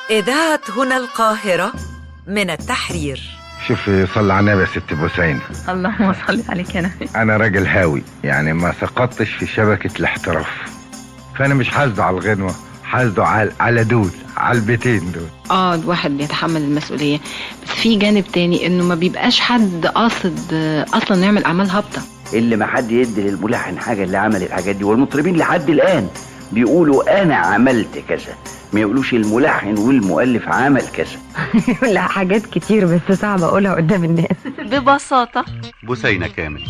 إذاعة هنا القاهرة من التحرير شوفي صلى على النبي يا ست بوسين اللهم صل عليك يا نبي انا راجل هاوي يعني ما سقطتش في شبكة الاحتراف فانا مش حاسده على الغنوة حاسده على على دول على البيتين دول اه الواحد بيتحمل المسؤولية بس في جانب تاني انه ما بيبقاش حد قاصد آه، اصلا يعمل اعمال هابطة اللي ما حد يدي للملحن حاجه اللي عمل الحاجات دي والمطربين لحد الان بيقولوا انا عملت كذا ما يقولوش الملحن والمؤلف عمل كذا لا حاجات كتير بس صعب اقولها قدام الناس ببساطة بثينة كامل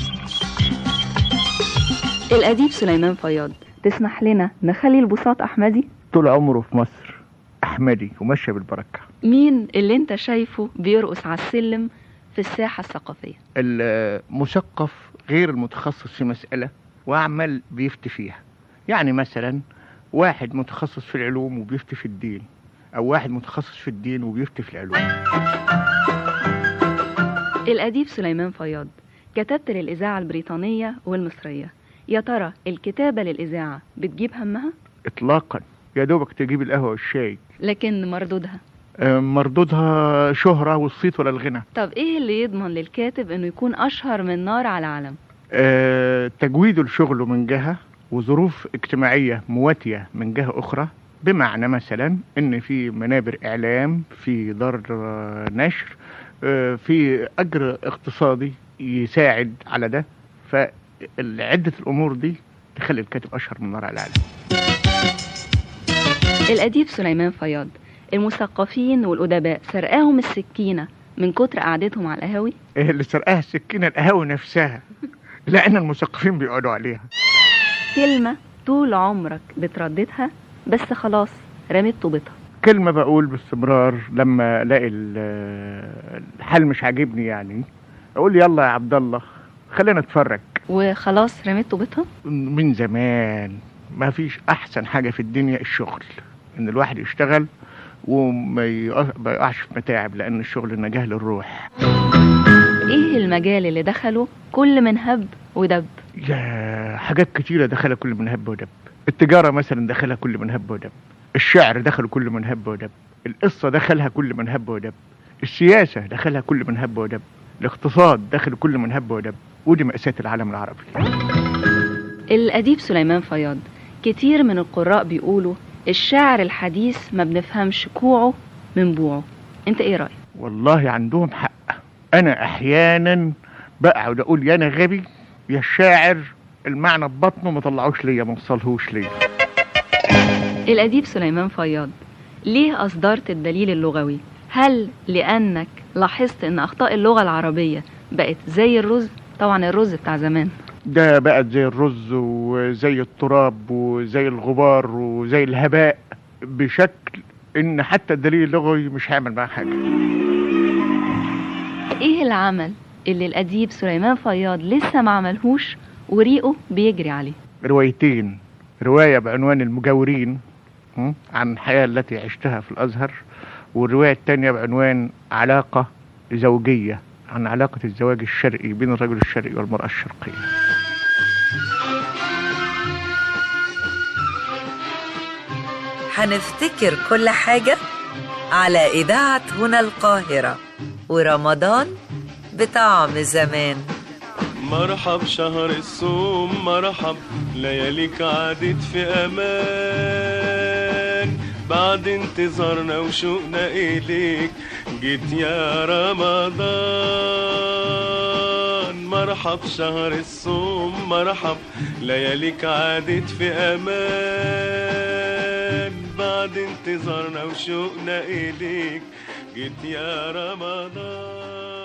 الأديب سليمان فياض تسمح لنا نخلي البساط أحمدي طول عمره في مصر احمدي وماشيه بالبركه مين اللي انت شايفه بيرقص على السلم في الساحة الثقافية المثقف غير المتخصص في مساله وعمال بيفتي فيها يعني مثلا واحد متخصص في العلوم وبيفتي في الدين او واحد متخصص في الدين وبيفتي في العلوم الأديب سليمان فياض كتبت للإذاعة البريطانية والمصرية يا ترى الكتابة للإذاعة بتجيب همها اطلاقا يا دوبك تجيب القهوه والشاي لكن مردودها آه، مردودها شهره والصيت ولا الغنى طب ايه اللي يضمن للكاتب انه يكون اشهر من نار على علم آه، تجويده لشغله من جهة وظروف اجتماعية مواتية من جهة أخرى بمعنى مثلا إن في منابر إعلام في دار آه، نشر آه، في أجر اقتصادي يساعد على ده فعدة الأمور دي تخلي الكاتب أشهر من نار على العالم الأديب سليمان فياض المثقفين والأدباء سرقاهم السكينة من كتر قعدتهم على القهاوي إيه اللي سرقاها السكينة القهوة نفسها لأن المثقفين بيقعدوا عليها كلمة طول عمرك بترددها بس خلاص رميت طوبتها كلمة بقول باستمرار لما الاقي ال- الحال مش عاجبني يعني اقول يلا يا عبد الله خلينا نتفرج وخلاص رميت طوبتها من زمان ما فيش احسن حاجة في الدنيا الشغل ان الواحد يشتغل وما يقع- ما يقعش في متاعب لان الشغل نجاة للروح ايه المجال اللي دخله كل من هب ودب يا حاجات كتيرة دخلها كل من هب ودب التجارة مثلا دخلها كل من هب ودب الشعر دخل كل من هب ودب القصة دخلها كل من هب ودب السياسة دخلها كل من هب ودب الاقتصاد دخل كل من هب ودب ودي مأساة العالم العربي الأديب سليمان فياض كتير من القراء بيقولوا الشاعر الحديث ما بنفهمش كوعه من بوعه انت ايه رأيك والله عندهم حق أنا أحيانا بقعد أقول يا أنا غبي يا الشاعر المعنى ببطنه ما طلعوش ليا ما وصلهوش ليا الأديب سليمان فياض ليه أصدرت الدليل اللغوي هل لأنك لاحظت أن أخطاء اللغة العربية بقت زي الرز طبعا الرز بتاع زمان ده بقت زي الرز وزي التراب وزي الغبار وزي الهباء بشكل ان حتى الدليل اللغوي مش هيعمل معاه حاجه ايه العمل اللي الأديب سليمان فياض لسه ما عملهوش وريقه بيجري عليه روايتين روايه بعنوان المجاورين م? عن الحياه التي عشتها في الازهر والروايه الثانيه بعنوان علاقه زوجيه عن علاقه الزواج الشرقي بين الرجل الشرقي والمراه الشرقيه هنفتكر كل حاجة على إذاعة هنا القاهرة ورمضان بطعم زمان مرحب شهر الصوم مرحب لياليك عادت في امان بعد انتظارنا وشوقنا اليك جيت يا رمضان مرحب شهر الصوم مرحب لياليك عادت في امان بعد انتظارنا وشوقنا اليك جيت يا رمضان